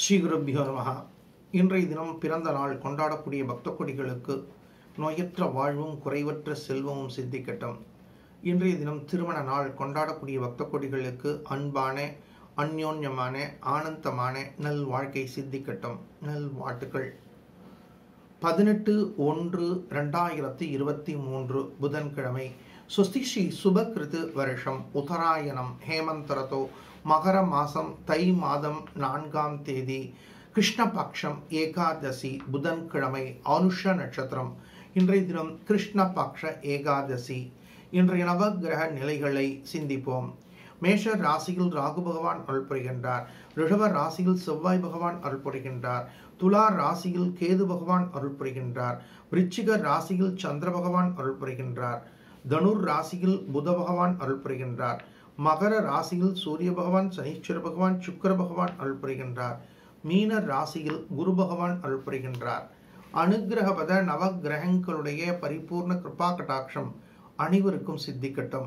ஸ்ரீ குருபியோ நமஹ இன்றைய தினம் பிறந்த நாள் கொண்டாடக்கூடிய பக்த கொடிகளுக்கு நோயற்ற வாழ்வும் குறைவற்ற செல்வமும் சித்திக்கட்டும் இன்றைய தினம் திருமண நாள் கொண்டாடக்கூடிய பக்த கொடிகளுக்கு அன்பான அந்யோன்யமான ஆனந்தமான நல் வாழ்க்கை சித்திக்கட்டும் நல் வாழ்த்துக்கள் பதினெட்டு ஒன்று ரெண்டாயிரத்தி இருபத்தி மூன்று புதன்கிழமை சுஸ்தி ஸ்ரீ சுபகிருது வருஷம் உத்தராயணம் ஹேமந்தரதோ மகர மாசம் தை மாதம் நான்காம் தேதி கிருஷ்ணபக்ஷம் ஏகாதசி புதன்கிழமை அனுஷ நட்சத்திரம் இன்றைய தினம் கிருஷ்ணபக்ஷ ஏகாதசி இன்றைய நவகிரக நிலைகளை சிந்திப்போம் மேஷ ராசியில் ராகு பகவான் அருள் புரிகின்றார் ரிஷப ராசியில் செவ்வாய் பகவான் அருள் புரிகின்றார் துலா ராசியில் கேது பகவான் அருள் புரிகின்றார் விருச்சிக ராசியில் சந்திர பகவான் அருள் புரிகின்றார் தனுர் ராசியில் புத பகவான் அருள் புரிகின்றார் மகர ராசியில் சூரிய பகவான் சனீஸ்வர பகவான் சுக்கர பகவான் அருள் புரிகின்றார் மீன ராசியில் குரு பகவான் அருள் புரிகின்றார் அனுகிரகபத நவகிரகங்களுடைய பரிபூர்ண கிருபா கடாட்சம் அனைவருக்கும் சித்திக்கட்டும்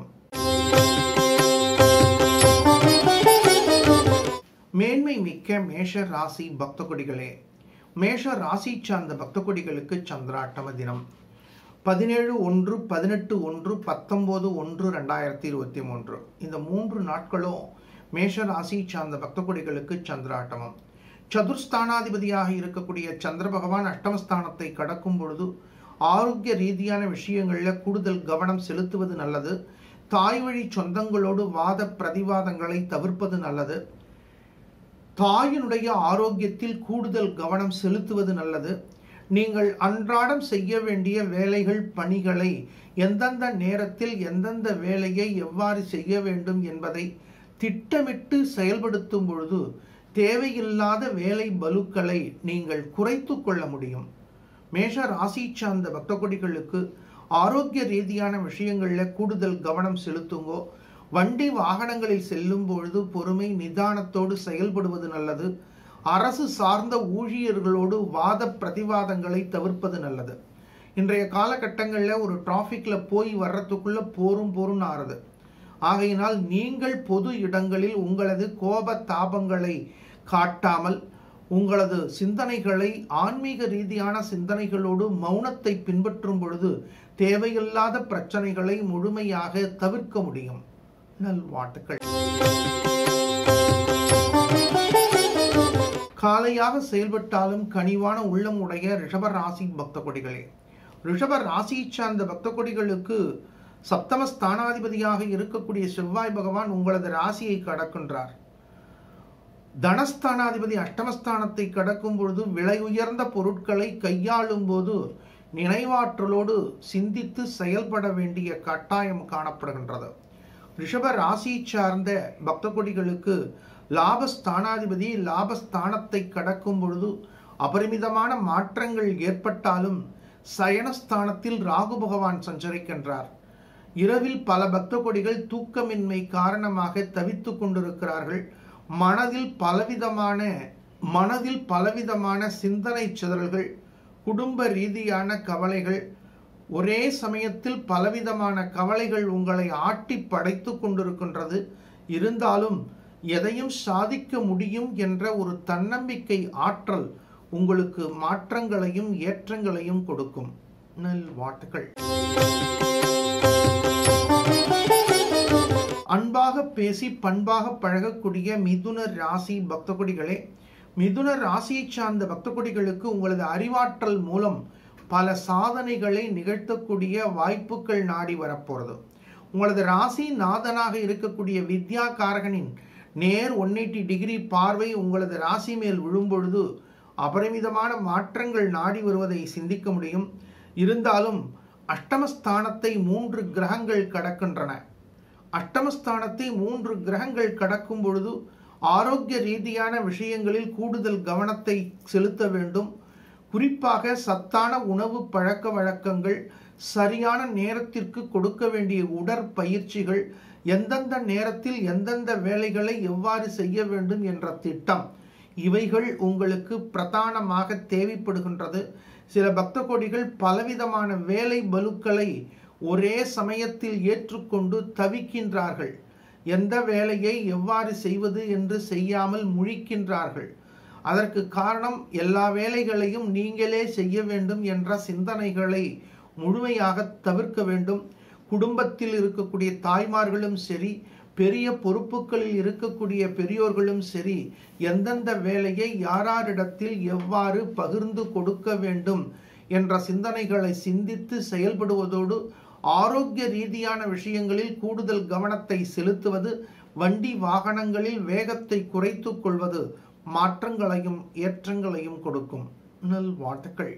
மேன்மை மிக்க மேஷ ராசி பக்த கொடிகளே மேஷ ராசி சார்ந்த பக்த கொடிகளுக்கு சந்திராட்டம தினம் பதினேழு ஒன்று பதினெட்டு ஒன்று பத்தொம்போது ஒன்று ரெண்டாயிரத்தி இருபத்தி மூன்று இந்த மூன்று நாட்களும் மேஷ ராசி சார்ந்த பக்த கொடிகளுக்கு சந்திராட்டமம் சதுர்ஸ்தானாதிபதியாக இருக்கக்கூடிய சந்திர பகவான் அஷ்டமஸ்தானத்தை கடக்கும் பொழுது ஆரோக்கிய ரீதியான விஷயங்களில் கூடுதல் கவனம் செலுத்துவது நல்லது தாய் வழி சொந்தங்களோடு வாத பிரதிவாதங்களை தவிர்ப்பது நல்லது தாயினுடைய ஆரோக்கியத்தில் கூடுதல் கவனம் செலுத்துவது நல்லது நீங்கள் அன்றாடம் செய்ய வேண்டிய வேலைகள் பணிகளை எந்தெந்த நேரத்தில் எந்தெந்த வேலையை எவ்வாறு செய்ய வேண்டும் என்பதை திட்டமிட்டு செயல்படுத்தும் பொழுது தேவையில்லாத வேலை பலுக்களை நீங்கள் குறைத்து கொள்ள முடியும் மேஷ ராசி சார்ந்த பக்த கொடிகளுக்கு ஆரோக்கிய ரீதியான விஷயங்களில் கூடுதல் கவனம் செலுத்துங்கோ வண்டி வாகனங்களில் செல்லும் பொழுது பொறுமை நிதானத்தோடு செயல்படுவது நல்லது அரசு சார்ந்த ஊழியர்களோடு வாத பிரதிவாதங்களை தவிர்ப்பது நல்லது இன்றைய காலகட்டங்களில் ஒரு டிராஃபிக்கில் போய் வர்றதுக்குள்ள போரும் போரும் ஆறுது ஆகையினால் நீங்கள் பொது இடங்களில் உங்களது கோப தாபங்களை காட்டாமல் உங்களது சிந்தனைகளை ஆன்மீக ரீதியான சிந்தனைகளோடு மௌனத்தை பின்பற்றும் பொழுது தேவையில்லாத பிரச்சனைகளை முழுமையாக தவிர்க்க முடியும் நல்வாழ்த்துக்கள் காலையாக செயல்பட்டாலும் கனிவான உள்ளம் உடைய ரிஷப ராசி பக்த கொடிகளே ரிஷப ராசியை சார்ந்த பக்த கொடிகளுக்கு சப்தம ஸ்தானாதிபதியாக இருக்கக்கூடிய செவ்வாய் பகவான் உங்களது ராசியை கடக்கின்றார் தனஸ்தானாதிபதி அஷ்டமஸ்தானத்தை கடக்கும் பொழுது விலை உயர்ந்த பொருட்களை கையாளும் போது நினைவாற்றலோடு சிந்தித்து செயல்பட வேண்டிய கட்டாயம் காணப்படுகின்றது ரிஷப ராசி சார்ந்த பக்த கொடிகளுக்கு லாபஸ்தானாதிபதி லாபஸ்தானத்தை கடக்கும் பொழுது அபரிமிதமான மாற்றங்கள் ஏற்பட்டாலும் சயனஸ்தானத்தில் ராகு பகவான் சஞ்சரிக்கின்றார் இரவில் பல பக்த கொடிகள் தூக்கமின்மை காரணமாக தவித்து கொண்டிருக்கிறார்கள் மனதில் பலவிதமான மனதில் பலவிதமான சிந்தனை சிதறல்கள் குடும்ப ரீதியான கவலைகள் ஒரே சமயத்தில் பலவிதமான கவலைகள் உங்களை ஆட்டி படைத்து கொண்டிருக்கின்றது இருந்தாலும் எதையும் சாதிக்க முடியும் என்ற ஒரு தன்னம்பிக்கை ஆற்றல் உங்களுக்கு மாற்றங்களையும் ஏற்றங்களையும் கொடுக்கும் நல் வாட்டுகள் அன்பாக பேசி பண்பாக பழகக்கூடிய மிதுன ராசி பக்த கொடிகளே மிதுன ராசியை சார்ந்த பக்த கொடிகளுக்கு உங்களது அறிவாற்றல் மூலம் பல சாதனைகளை நிகழ்த்தக்கூடிய வாய்ப்புகள் நாடி வரப்போகிறது உங்களது ராசி நாதனாக இருக்கக்கூடிய வித்யா காரகனின் நேர் ஒன் எயிட்டி டிகிரி பார்வை உங்களது ராசி மேல் விழும்பொழுது அபரிமிதமான மாற்றங்கள் நாடி வருவதை சிந்திக்க முடியும் இருந்தாலும் அஷ்டமஸ்தானத்தை மூன்று கிரகங்கள் கடக்கின்றன அஷ்டமஸ்தானத்தை மூன்று கிரகங்கள் கடக்கும் பொழுது ஆரோக்கிய ரீதியான விஷயங்களில் கூடுதல் கவனத்தை செலுத்த வேண்டும் குறிப்பாக சத்தான உணவு பழக்க வழக்கங்கள் சரியான நேரத்திற்கு கொடுக்க வேண்டிய உடற்பயிற்சிகள் எந்தெந்த நேரத்தில் எந்தெந்த வேலைகளை எவ்வாறு செய்ய வேண்டும் என்ற திட்டம் இவைகள் உங்களுக்கு பிரதானமாக தேவைப்படுகின்றது சில பக்த கோடிகள் பலவிதமான வேலை பலுக்களை ஒரே சமயத்தில் ஏற்றுக்கொண்டு தவிக்கின்றார்கள் எந்த வேலையை எவ்வாறு செய்வது என்று செய்யாமல் முழிக்கின்றார்கள் அதற்கு காரணம் எல்லா வேலைகளையும் நீங்களே செய்ய வேண்டும் என்ற சிந்தனைகளை முழுமையாக தவிர்க்க வேண்டும் குடும்பத்தில் இருக்கக்கூடிய தாய்மார்களும் சரி பெரிய பொறுப்புகளில் இருக்கக்கூடிய பெரியோர்களும் சரி எந்தெந்த வேலையை யாராரிடத்தில் எவ்வாறு பகிர்ந்து கொடுக்க வேண்டும் என்ற சிந்தனைகளை சிந்தித்து செயல்படுவதோடு ஆரோக்கிய ரீதியான விஷயங்களில் கூடுதல் கவனத்தை செலுத்துவது வண்டி வாகனங்களில் வேகத்தை குறைத்து கொள்வது மாற்றங்களையும் ஏற்றங்களையும் கொடுக்கும் நல் வாழ்த்துக்கள்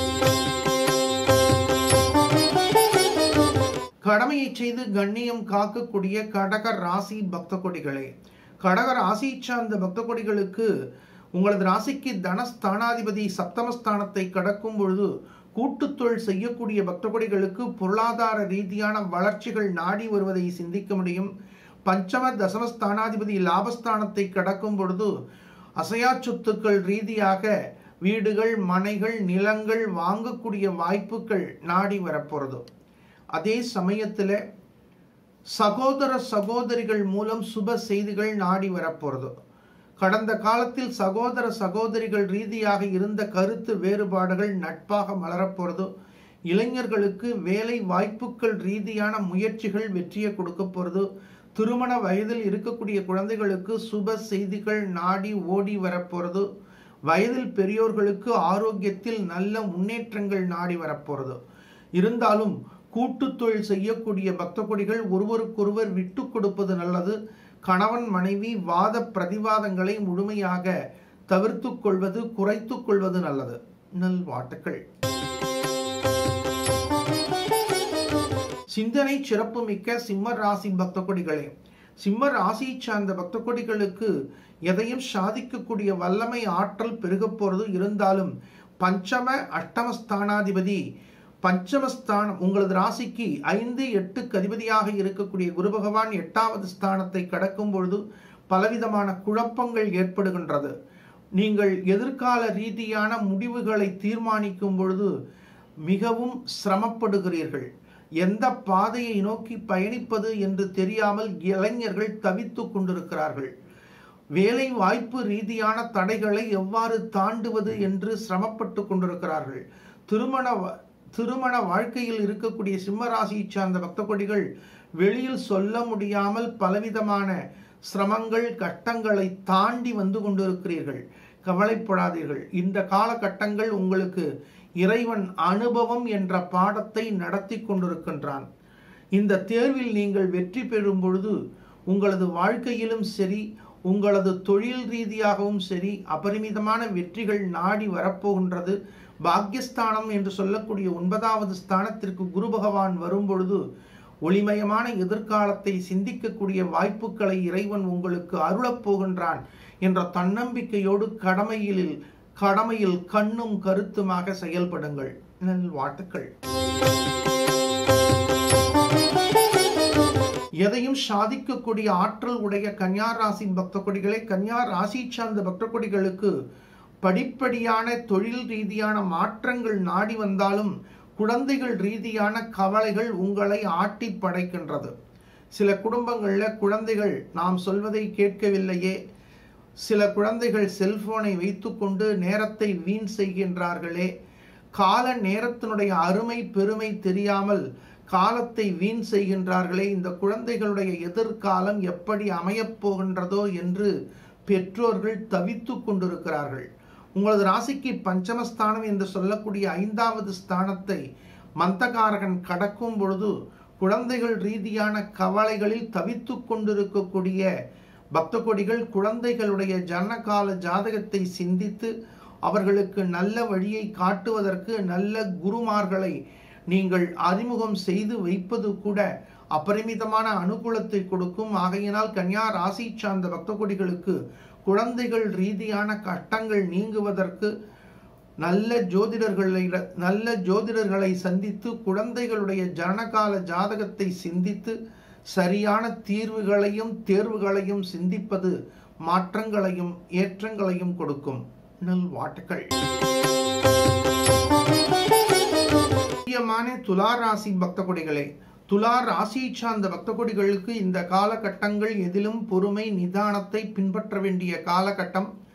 கடமையை செய்து கண்ணியம் காக்கக்கூடிய கடக ராசி பக்த கொடிகளே கடக ராசி சார்ந்த பக்த கொடிகளுக்கு உங்களது ராசிக்கு தனஸ்தானாதிபதி சப்தமஸ்தானத்தை கடக்கும் பொழுது கூட்டுத்தொழில் செய்யக்கூடிய பக்த கொடிகளுக்கு பொருளாதார ரீதியான வளர்ச்சிகள் நாடி வருவதை சிந்திக்க முடியும் பஞ்சம தசமஸ்தானாதிபதி லாபஸ்தானத்தை கடக்கும் பொழுது அசையா சொத்துக்கள் ரீதியாக வீடுகள் மனைகள் நிலங்கள் வாங்கக்கூடிய வாய்ப்புகள் நாடி வரப்போகிறது அதே சமயத்தில் சகோதர சகோதரிகள் மூலம் சுப செய்திகள் நாடி வரப்போகிறது கடந்த காலத்தில் சகோதர சகோதரிகள் ரீதியாக இருந்த கருத்து வேறுபாடுகள் நட்பாக மலரப்போகிறது இளைஞர்களுக்கு வேலை வாய்ப்புகள் ரீதியான முயற்சிகள் வெற்றியை கொடுக்க போகிறது திருமண வயதில் இருக்கக்கூடிய குழந்தைகளுக்கு சுப செய்திகள் நாடி ஓடி வரப்போகிறது வயதில் பெரியோர்களுக்கு ஆரோக்கியத்தில் நல்ல முன்னேற்றங்கள் நாடி வரப்போகிறது இருந்தாலும் கூட்டு தொழில் செய்யக்கூடிய பக்த கொடிகள் ஒருவருக்கொருவர் விட்டு கொடுப்பது நல்லது கணவன் மனைவி வாத பிரதிவாதங்களை முழுமையாக தவிர்த்து கொள்வது குறைத்து கொள்வது நல்லது நல் வாட்டுக்கள் சிந்தனை சிறப்பு மிக்க சிம்ம ராசி பக்த கொடிகளே சிம்ம ராசி சார்ந்த பக்த கொடிகளுக்கு எதையும் சாதிக்கக்கூடிய வல்லமை ஆற்றல் பெருகப் போறது இருந்தாலும் பஞ்சம அஷ்டமஸ்தானாதிபதி பஞ்சமஸ்தானம் உங்களது ராசிக்கு ஐந்து எட்டுக்கு அதிபதியாக இருக்கக்கூடிய குரு பகவான் எட்டாவது ஸ்தானத்தை கடக்கும் பொழுது பலவிதமான குழப்பங்கள் ஏற்படுகின்றது நீங்கள் எதிர்கால ரீதியான முடிவுகளை தீர்மானிக்கும் பொழுது மிகவும் சிரமப்படுகிறீர்கள் எந்த பாதையை நோக்கி பயணிப்பது என்று தெரியாமல் இளைஞர்கள் தவித்து கொண்டிருக்கிறார்கள் வேலை வாய்ப்பு ரீதியான தடைகளை எவ்வாறு தாண்டுவது என்று சிரமப்பட்டு கொண்டிருக்கிறார்கள் திருமண திருமண வாழ்க்கையில் இருக்கக்கூடிய சிம்மராசியை சார்ந்த பக்த கொடிகள் வெளியில் சொல்ல முடியாமல் பலவிதமான சிரமங்கள் கட்டங்களை தாண்டி வந்து கொண்டிருக்கிறீர்கள் கவலைப்படாதீர்கள் இந்த காலகட்டங்கள் உங்களுக்கு இறைவன் அனுபவம் என்ற பாடத்தை நடத்தி கொண்டிருக்கின்றான் இந்த தேர்வில் நீங்கள் வெற்றி பெறும் பொழுது உங்களது வாழ்க்கையிலும் சரி உங்களது தொழில் ரீதியாகவும் சரி அபரிமிதமான வெற்றிகள் நாடி வரப்போகின்றது பாக்யஸ்தானம் என்று சொல்லக்கூடிய ஒன்பதாவது ஸ்தானத்திற்கு குரு பகவான் வரும் பொழுது ஒளிமயமான எதிர்காலத்தை சிந்திக்கக்கூடிய வாய்ப்புகளை இறைவன் உங்களுக்கு அருளப் போகின்றான் என்ற தன்னம்பிக்கையோடு கடமையில் கடமையில் கண்ணும் கருத்துமாக செயல்படுங்கள் நல் வாழ்த்துக்கள் எதையும் சாதிக்கக்கூடிய ஆற்றல் உடைய கன்யா ராசி பக்த கொடிகளை கன்யா ராசி சார்ந்த பக்த கொடிகளுக்கு படிப்படியான தொழில் ரீதியான மாற்றங்கள் நாடி வந்தாலும் குழந்தைகள் ரீதியான கவலைகள் உங்களை ஆட்டி படைக்கின்றது சில குடும்பங்களில் குழந்தைகள் நாம் சொல்வதை கேட்கவில்லையே சில குழந்தைகள் செல்போனை வைத்துக்கொண்டு நேரத்தை வீண் செய்கின்றார்களே கால நேரத்தினுடைய அருமை பெருமை தெரியாமல் காலத்தை வீண் செய்கின்றார்களே இந்த குழந்தைகளுடைய எதிர்காலம் எப்படி அமையப் போகின்றதோ என்று பெற்றோர்கள் தவித்து கொண்டிருக்கிறார்கள் உங்களது ராசிக்கு பஞ்சமஸ்தானம் என்று சொல்லக்கூடிய ஐந்தாவது ஸ்தானத்தை மந்தகாரகன் கடக்கும் பொழுது குழந்தைகள் ரீதியான கவலைகளில் தவித்து கொண்டிருக்கக்கூடிய பக்த கொடிகள் குழந்தைகளுடைய ஜனகால ஜாதகத்தை சிந்தித்து அவர்களுக்கு நல்ல வழியை காட்டுவதற்கு நல்ல குருமார்களை நீங்கள் அறிமுகம் செய்து வைப்பது கூட அபரிமிதமான அனுகூலத்தை கொடுக்கும் ஆகையினால் கன்யா ராசி சார்ந்த பக்த கொடிகளுக்கு குழந்தைகள் ரீதியான கட்டங்கள் நீங்குவதற்கு நல்ல ஜோதிடர்களை நல்ல ஜோதிடர்களை சந்தித்து குழந்தைகளுடைய ஜனகால ஜாதகத்தை சிந்தித்து சரியான தீர்வுகளையும் தேர்வுகளையும் சிந்திப்பது மாற்றங்களையும் ஏற்றங்களையும் கொடுக்கும் நல் வாட்டுக்கள் முக்கியமான துலா ராசி பக்த கொடிகளே துலா ராசி சார்ந்த பக்த கொடிகளுக்கு இந்த காலகட்டங்கள் எதிலும் பொறுமை நிதானத்தை பின்பற்ற வேண்டிய காலகட்டம்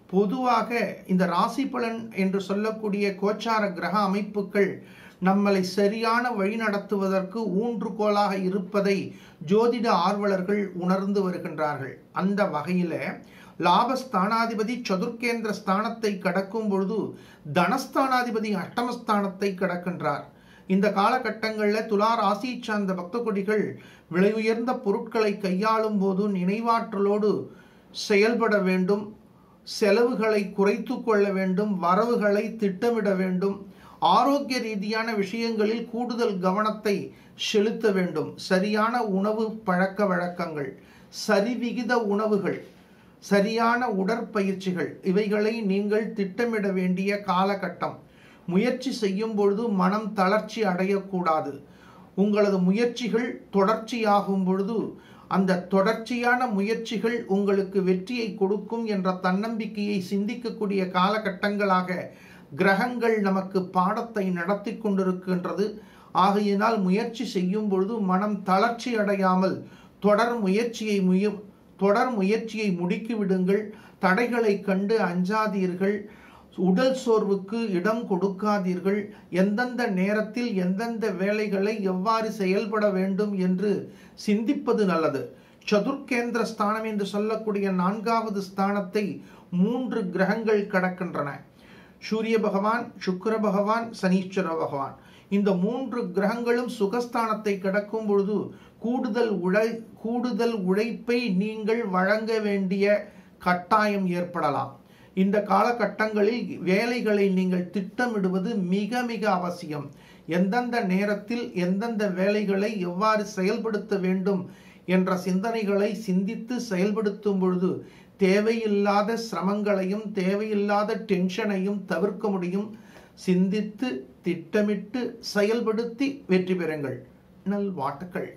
பொதுவாக இந்த ராசி பலன் என்று சொல்லக்கூடிய கோச்சார கிரக அமைப்புகள் நம்மளை சரியான வழி நடத்துவதற்கு ஊன்றுகோலாக இருப்பதை ஜோதிட ஆர்வலர்கள் உணர்ந்து வருகின்றார்கள் அந்த வகையில லாபஸ்தானாதிபதி சதுர்கேந்திர ஸ்தானத்தை கடக்கும் பொழுது தனஸ்தானாதிபதி அஷ்டமஸ்தானத்தை கடக்கின்றார் இந்த காலகட்டங்களில் துலா ராசி சார்ந்த பக்த கொடிகள் விலை உயர்ந்த பொருட்களை கையாளும் போது நினைவாற்றலோடு செயல்பட வேண்டும் செலவுகளை குறைத்து கொள்ள வேண்டும் வரவுகளை திட்டமிட வேண்டும் ஆரோக்கிய ரீதியான விஷயங்களில் கூடுதல் கவனத்தை செலுத்த வேண்டும் சரியான உணவு பழக்க வழக்கங்கள் சரிவிகித உணவுகள் சரியான உடற்பயிற்சிகள் இவைகளை நீங்கள் திட்டமிட வேண்டிய காலகட்டம் முயற்சி செய்யும் பொழுது மனம் தளர்ச்சி அடையக்கூடாது உங்களது முயற்சிகள் தொடர்ச்சியாகும் பொழுது அந்த தொடர்ச்சியான முயற்சிகள் உங்களுக்கு வெற்றியை கொடுக்கும் என்ற தன்னம்பிக்கையை சிந்திக்கக்கூடிய காலகட்டங்களாக கிரகங்கள் நமக்கு பாடத்தை நடத்தி கொண்டிருக்கின்றது ஆகையினால் முயற்சி செய்யும் பொழுது மனம் தளர்ச்சி அடையாமல் தொடர் முயற்சியை முய தொடர் முயற்சியை முடுக்கி விடுங்கள் தடைகளை கண்டு அஞ்சாதீர்கள் உடல் சோர்வுக்கு இடம் கொடுக்காதீர்கள் எந்தெந்த நேரத்தில் எந்தெந்த வேலைகளை எவ்வாறு செயல்பட வேண்டும் என்று சிந்திப்பது நல்லது சதுர்கேந்திர ஸ்தானம் என்று சொல்லக்கூடிய நான்காவது ஸ்தானத்தை மூன்று கிரகங்கள் கடக்கின்றன சூரிய பகவான் சுக்கர பகவான் சனீஸ்வர பகவான் இந்த மூன்று கிரகங்களும் சுகஸ்தானத்தை கடக்கும் பொழுது கூடுதல் உழை கூடுதல் உழைப்பை நீங்கள் வழங்க வேண்டிய கட்டாயம் ஏற்படலாம் இந்த காலகட்டங்களில் வேலைகளை நீங்கள் திட்டமிடுவது மிக மிக அவசியம் எந்தெந்த நேரத்தில் எந்தெந்த வேலைகளை எவ்வாறு செயல்படுத்த வேண்டும் என்ற சிந்தனைகளை சிந்தித்து செயல்படுத்தும் பொழுது தேவையில்லாத சிரமங்களையும் தேவையில்லாத டென்ஷனையும் தவிர்க்க முடியும் சிந்தித்து திட்டமிட்டு செயல்படுத்தி வெற்றி பெறுங்கள் நல்வாழ்த்துக்கள்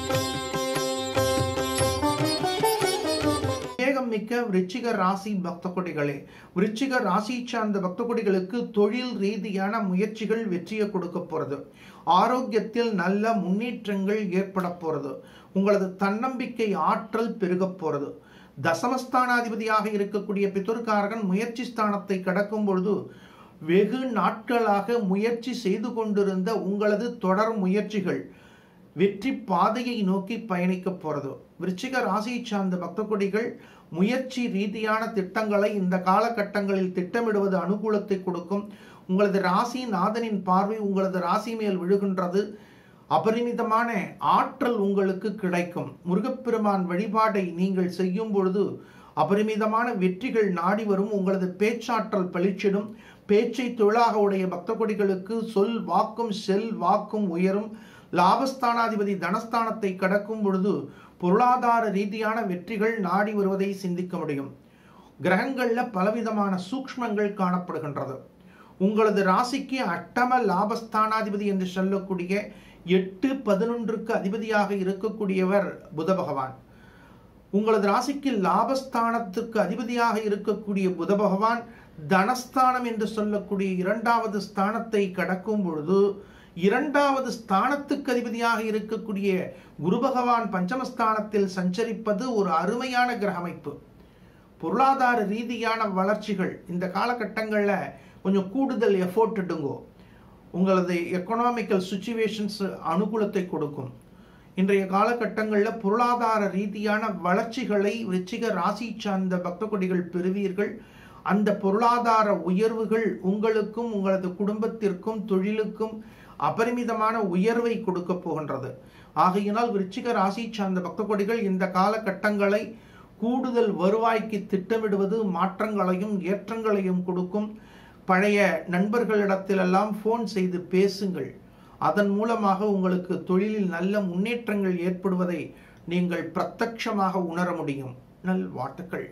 வேகம் மிக்க விருச்சிக ராசி பக்த கொடிகளே விருச்சிக ராசி சார்ந்த பக்த கொடிகளுக்கு தொழில் ரீதியான முயற்சிகள் வெற்றியை கொடுக்க போறது ஆரோக்கியத்தில் நல்ல முன்னேற்றங்கள் ஏற்பட போறது உங்களது தன்னம்பிக்கை ஆற்றல் பெருக போறது தசமஸ்தானாதிபதியாக இருக்கக்கூடிய பிதுர்காரகன் முயற்சி ஸ்தானத்தை கடக்கும் பொழுது வெகு நாட்களாக முயற்சி செய்து கொண்டிருந்த உங்களது தொடர் முயற்சிகள் வெற்றி பாதையை நோக்கி பயணிக்க போறது விருச்சிக ராசியை சார்ந்த பக்த கொடிகள் முயற்சி ரீதியான திட்டங்களை இந்த காலகட்டங்களில் திட்டமிடுவது அனுகூலத்தை கொடுக்கும் உங்களது ராசி நாதனின் பார்வை உங்களது ராசி மேல் விழுகின்றது அபரிமிதமான ஆற்றல் உங்களுக்கு கிடைக்கும் முருகப்பெருமான் வழிபாடை நீங்கள் செய்யும் பொழுது அபரிமிதமான வெற்றிகள் நாடி வரும் உங்களது பேச்சாற்றல் பளிச்சிடும் பேச்சை தொழிலாக உடைய பக்த கொடிகளுக்கு சொல் வாக்கும் செல் வாக்கும் உயரும் லாபஸ்தானாதிபதி தனஸ்தானத்தை கடக்கும் பொழுது பொருளாதார ரீதியான வெற்றிகள் நாடி வருவதை சிந்திக்க முடியும் கிரகங்கள்ல பலவிதமான சூக்ஷ்மங்கள் காணப்படுகின்றது உங்களது ராசிக்கு அட்டம லாபஸ்தானாதிபதி என்று சொல்லக்கூடிய எட்டு பதினொன்றுக்கு அதிபதியாக இருக்கக்கூடியவர் புத பகவான் உங்களது ராசிக்கு லாபஸ்தானத்துக்கு அதிபதியாக இருக்கக்கூடிய புத பகவான் தனஸ்தானம் என்று சொல்லக்கூடிய இரண்டாவது ஸ்தானத்தை கடக்கும் பொழுது இரண்டாவது ஸ்தானத்துக்கு அதிபதியாக இருக்கக்கூடிய குரு பகவான் பஞ்சமஸ்தானத்தில் சஞ்சரிப்பது ஒரு அருமையான கிரக அமைப்பு பொருளாதார ரீதியான வளர்ச்சிகள் இந்த காலகட்டங்களில் கொஞ்சம் கூடுதல் எஃபோர்ட் எடுங்கோ உங்களது எக்கனாமிக்கல் சுச்சுவேஷன்ஸ் அனுகூலத்தை கொடுக்கும் இன்றைய காலகட்டங்களில் பொருளாதார ரீதியான வளர்ச்சிகளை விருச்சிக ராசி சார்ந்த பக்த கொடிகள் பெறுவீர்கள் அந்த பொருளாதார உயர்வுகள் உங்களுக்கும் உங்களது குடும்பத்திற்கும் தொழிலுக்கும் அபரிமிதமான உயர்வை கொடுக்க போகின்றது ஆகையினால் விருச்சிக ராசி சார்ந்த பக்த கொடிகள் இந்த காலகட்டங்களை கூடுதல் வருவாய்க்கு திட்டமிடுவது மாற்றங்களையும் ஏற்றங்களையும் கொடுக்கும் பழைய நண்பர்களிடத்திலெல்லாம் ஃபோன் செய்து பேசுங்கள் அதன் மூலமாக உங்களுக்கு தொழிலில் நல்ல முன்னேற்றங்கள் ஏற்படுவதை நீங்கள் பிரத்யட்சமாக உணர முடியும் நல் வாழ்த்துக்கள்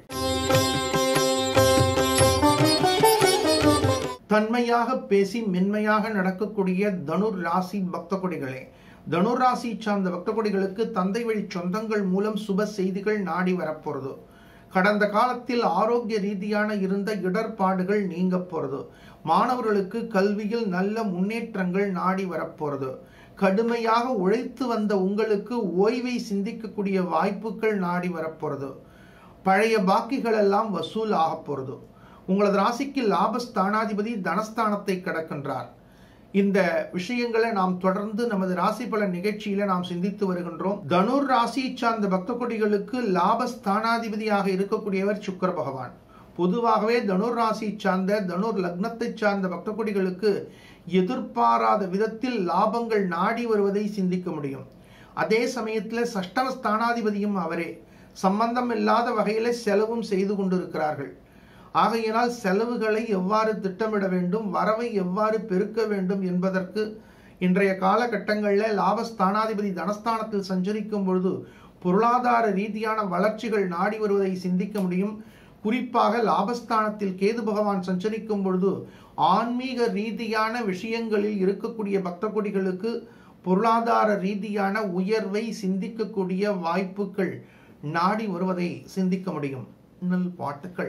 தன்மையாக பேசி மென்மையாக நடக்கக்கூடிய தனுர் ராசி பக்த கொடிகளே தனுர் ராசி சார்ந்த பக்த கொடிகளுக்கு தந்தை வழி சொந்தங்கள் மூலம் சுப செய்திகள் நாடி வரப்போறது கடந்த காலத்தில் ஆரோக்கிய ரீதியான இருந்த இடர்பாடுகள் நீங்க போறது மாணவர்களுக்கு கல்வியில் நல்ல முன்னேற்றங்கள் நாடி வரப்போறது கடுமையாக உழைத்து வந்த உங்களுக்கு ஓய்வை சிந்திக்கக்கூடிய வாய்ப்புகள் நாடி வரப்போறது பழைய பாக்கிகள் எல்லாம் வசூல் ஆக போறது உங்களது ராசிக்கு லாபஸ்தானாதிபதி தனஸ்தானத்தை கடக்கின்றார் இந்த விஷயங்களை நாம் தொடர்ந்து நமது ராசி பல நிகழ்ச்சியில நாம் சிந்தித்து வருகின்றோம் தனுர் ராசியை சார்ந்த பக்த கொடிகளுக்கு லாபஸ்தானாதிபதியாக இருக்கக்கூடியவர் சுக்கர பகவான் பொதுவாகவே தனுர் ராசி சார்ந்த தனுர் லக்னத்தை சார்ந்த பக்த கொடிகளுக்கு எதிர்பாராத விதத்தில் லாபங்கள் நாடி வருவதை சிந்திக்க முடியும் அதே சமயத்தில் சஷ்டம ஸ்தானாதிபதியும் அவரே சம்பந்தம் இல்லாத வகையில செலவும் செய்து கொண்டிருக்கிறார்கள் ஆகையினால் செலவுகளை எவ்வாறு திட்டமிட வேண்டும் வரவை எவ்வாறு பெருக்க வேண்டும் என்பதற்கு இன்றைய காலகட்டங்களில் லாபஸ்தானாதிபதி தனஸ்தானத்தில் சஞ்சரிக்கும் பொழுது பொருளாதார ரீதியான வளர்ச்சிகள் நாடி வருவதை சிந்திக்க முடியும் குறிப்பாக லாபஸ்தானத்தில் கேது பகவான் சஞ்சரிக்கும் பொழுது ஆன்மீக ரீதியான விஷயங்களில் இருக்கக்கூடிய பக்த கொடிகளுக்கு பொருளாதார ரீதியான உயர்வை சிந்திக்கக்கூடிய வாய்ப்புகள் நாடி வருவதை சிந்திக்க முடியும் நல் பாட்டுக்கள்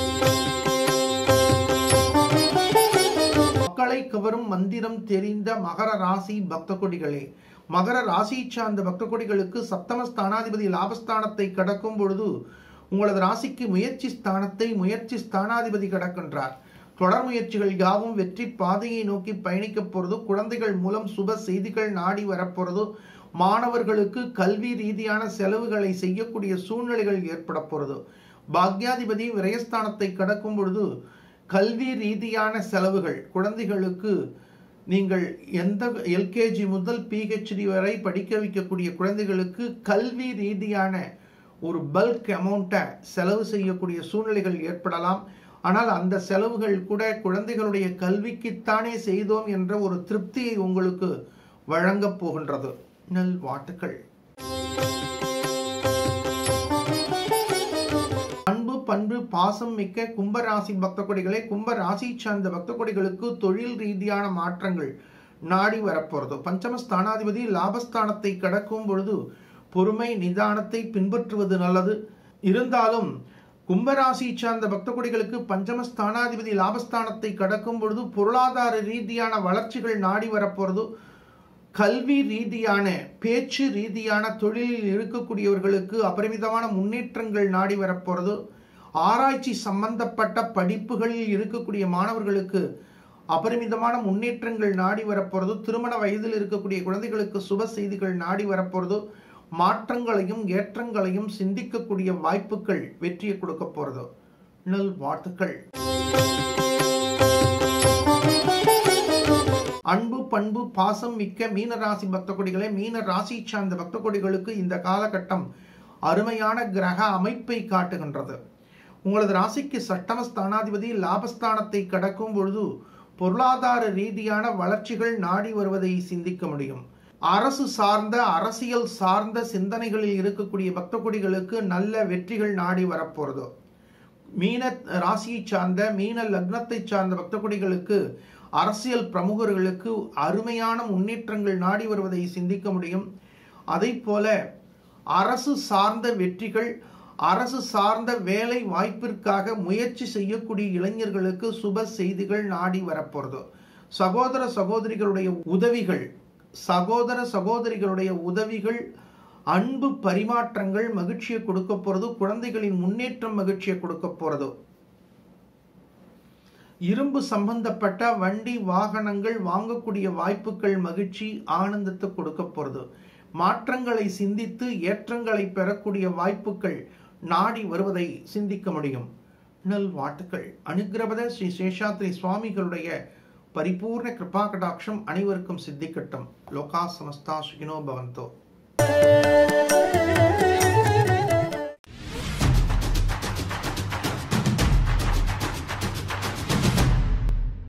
மக்களை கவரும் மந்திரம் தெரிந்த மகர ராசி பக்த கொடிகளே மகர ராசி சார்ந்த பக்த கொடிகளுக்கு சப்தம ஸ்தானாதிபதி லாபஸ்தானத்தை கடக்கும் பொழுது உங்களது ராசிக்கு முயற்சி ஸ்தானத்தை முயற்சி ஸ்தானாதிபதி கடக்கின்றார் தொடர் முயற்சிகள் யாவும் வெற்றி பாதையை நோக்கி பயணிக்க போறது குழந்தைகள் மூலம் சுப செய்திகள் நாடி வரப்போறது மாணவர்களுக்கு கல்வி ரீதியான செலவுகளை செய்யக்கூடிய சூழ்நிலைகள் ஏற்பட போறது பாக்யாதிபதி விரயஸ்தானத்தை கடக்கும் பொழுது கல்வி ரீதியான செலவுகள் குழந்தைகளுக்கு நீங்கள் எந்த எல்கேஜி முதல் பிஹெச்டி வரை படிக்க வைக்கக்கூடிய குழந்தைகளுக்கு கல்வி ரீதியான ஒரு பல்க் அமௌண்ட்டை செலவு செய்யக்கூடிய சூழ்நிலைகள் ஏற்படலாம் ஆனால் அந்த செலவுகள் கூட குழந்தைகளுடைய கல்விக்குத்தானே செய்தோம் என்ற ஒரு திருப்தியை உங்களுக்கு வழங்கப் போகின்றது நல் வாட்டுக்கள் அன்பு பண்பு பாசம் மிக்க கும்பராசி பக்த கொடிகளே கும்ப ராசி சார்ந்த பக்த கொடிகளுக்கு தொழில் ரீதியான மாற்றங்கள் நாடி வரப்போறது பஞ்சம ஸ்தானாதிபதி லாபஸ்தானத்தை கடக்கும் பொழுது பொறுமை நிதானத்தை பின்பற்றுவது நல்லது இருந்தாலும் கும்பராசி சார்ந்த பக்த கொடிகளுக்கு பஞ்சம ஸ்தானாதிபதி லாபஸ்தானத்தை கடக்கும் பொழுது பொருளாதார ரீதியான வளர்ச்சிகள் நாடி வரப்போறது கல்வி ரீதியான பேச்சு ரீதியான தொழிலில் இருக்கக்கூடியவர்களுக்கு அபரிமிதமான முன்னேற்றங்கள் நாடி வரப்போறது ஆராய்ச்சி சம்பந்தப்பட்ட படிப்புகளில் இருக்கக்கூடிய மாணவர்களுக்கு அபரிமிதமான முன்னேற்றங்கள் நாடி வரப்போறது திருமண வயதில் இருக்கக்கூடிய குழந்தைகளுக்கு சுப செய்திகள் நாடி வரப்போறது மாற்றங்களையும் ஏற்றங்களையும் சிந்திக்கக்கூடிய வாய்ப்புகள் வெற்றியை கொடுக்க போறது நல் வாழ்த்துக்கள் அன்பு பண்பு பாசம் மிக்க மீன ராசி பக்த கொடிகளே மீன ராசி சார்ந்த பக்த கொடிகளுக்கு இந்த காலகட்டம் அருமையான கிரக அமைப்பை காட்டுகின்றது உங்களது ராசிக்கு சட்டம ஸ்தானாதிபதி லாபஸ்தானத்தை கடக்கும் பொழுது பொருளாதார ரீதியான வளர்ச்சிகள் நாடி வருவதை சிந்திக்க முடியும் அரசு சார்ந்த அரசியல் சார்ந்த சிந்தனைகளில் இருக்கக்கூடிய பக்த கொடிகளுக்கு நல்ல வெற்றிகள் நாடி வரப்போறது மீன ராசியை சார்ந்த மீன லக்னத்தை சார்ந்த பக்த கொடிகளுக்கு அரசியல் பிரமுகர்களுக்கு அருமையான முன்னேற்றங்கள் நாடி வருவதை சிந்திக்க முடியும் அதை போல அரசு சார்ந்த வெற்றிகள் அரசு சார்ந்த வேலை வாய்ப்பிற்காக முயற்சி செய்யக்கூடிய இளைஞர்களுக்கு சுப செய்திகள் நாடி வரப்போறது சகோதர சகோதரிகளுடைய உதவிகள் சகோதர சகோதரிகளுடைய உதவிகள் அன்பு பரிமாற்றங்கள் மகிழ்ச்சியை கொடுக்க போறது குழந்தைகளின் முன்னேற்றம் மகிழ்ச்சியை கொடுக்க போறது இரும்பு சம்பந்தப்பட்ட வண்டி வாகனங்கள் வாங்கக்கூடிய வாய்ப்புகள் மகிழ்ச்சி ஆனந்தத்தை கொடுக்க போறது மாற்றங்களை சிந்தித்து ஏற்றங்களை பெறக்கூடிய வாய்ப்புகள் நாடி வருவதை சிந்திக்க முடியும் நல் வாட்டுக்கள் அனுகிரபத ஸ்ரீ சேஷாத்ரி சுவாமிகளுடைய பரிபூர்ண கிருபா கடாட்சம் அனைவருக்கும் சித்திக்கட்டும் லோகா சமஸ்தா சுகினோ பவந்தோ